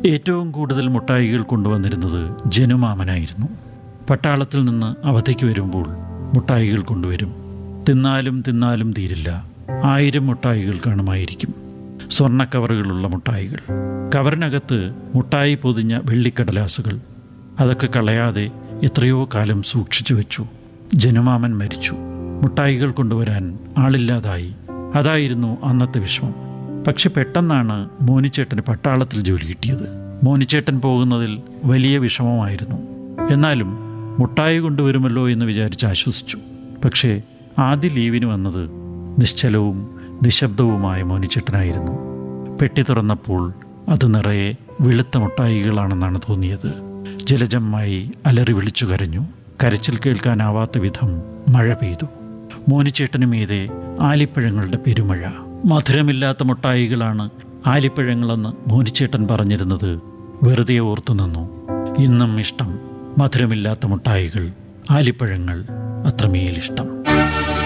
ഏറ്റവും കൂടുതൽ മുട്ടായികൾ കൊണ്ടുവന്നിരുന്നത് ജനുമാമനായിരുന്നു പട്ടാളത്തിൽ നിന്ന് അവധിക്ക് വരുമ്പോൾ മുട്ടായികൾ കൊണ്ടുവരും തിന്നാലും തിന്നാലും തീരില്ല ആയിരം മുട്ടായികൾ കാണുമായിരിക്കും സ്വർണ്ണ കവറുകളുള്ള മുട്ടായികൾ കവറിനകത്ത് മുട്ടായി പൊതിഞ്ഞ വെള്ളിക്കടലാസുകൾ അതൊക്കെ കളയാതെ എത്രയോ കാലം സൂക്ഷിച്ചു വെച്ചു ജനുമാമൻ മരിച്ചു മുട്ടായികൾ കൊണ്ടുവരാൻ ആളില്ലാതായി അതായിരുന്നു അന്നത്തെ വിഷമം പക്ഷെ പെട്ടെന്നാണ് മോനിച്ചേട്ടന് പട്ടാളത്തിൽ ജോലി കിട്ടിയത് മോനിച്ചേട്ടൻ പോകുന്നതിൽ വലിയ വിഷമമായിരുന്നു എന്നാലും മുട്ടായി കൊണ്ടുവരുമല്ലോ എന്ന് വിചാരിച്ച് ആശ്വസിച്ചു പക്ഷേ ആദ്യ ലീവിന് വന്നത് നിശ്ചലവും നിശബ്ദവുമായ മോനിച്ചേട്ടനായിരുന്നു പെട്ടി തുറന്നപ്പോൾ അത് നിറയെ വെളുത്ത മുട്ടായികളാണെന്നാണ് തോന്നിയത് ജലജമ്മായി അലറി വിളിച്ചു കരഞ്ഞു കരച്ചിൽ കേൾക്കാനാവാത്ത വിധം മഴ പെയ്തു മോനിച്ചേട്ടന് മീതെ ആലിപ്പഴങ്ങളുടെ പെരുമഴ മധുരമില്ലാത്ത മുട്ടായികളാണ് ആലിപ്പഴങ്ങളെന്ന് മോനിച്ചേട്ടൻ പറഞ്ഞിരുന്നത് വെറുതെ ഓർത്തു നിന്നു ഇന്നും ഇഷ്ടം മധുരമില്ലാത്ത മുട്ടായികൾ ആലിപ്പഴങ്ങൾ അത്രമേലിഷ്ടം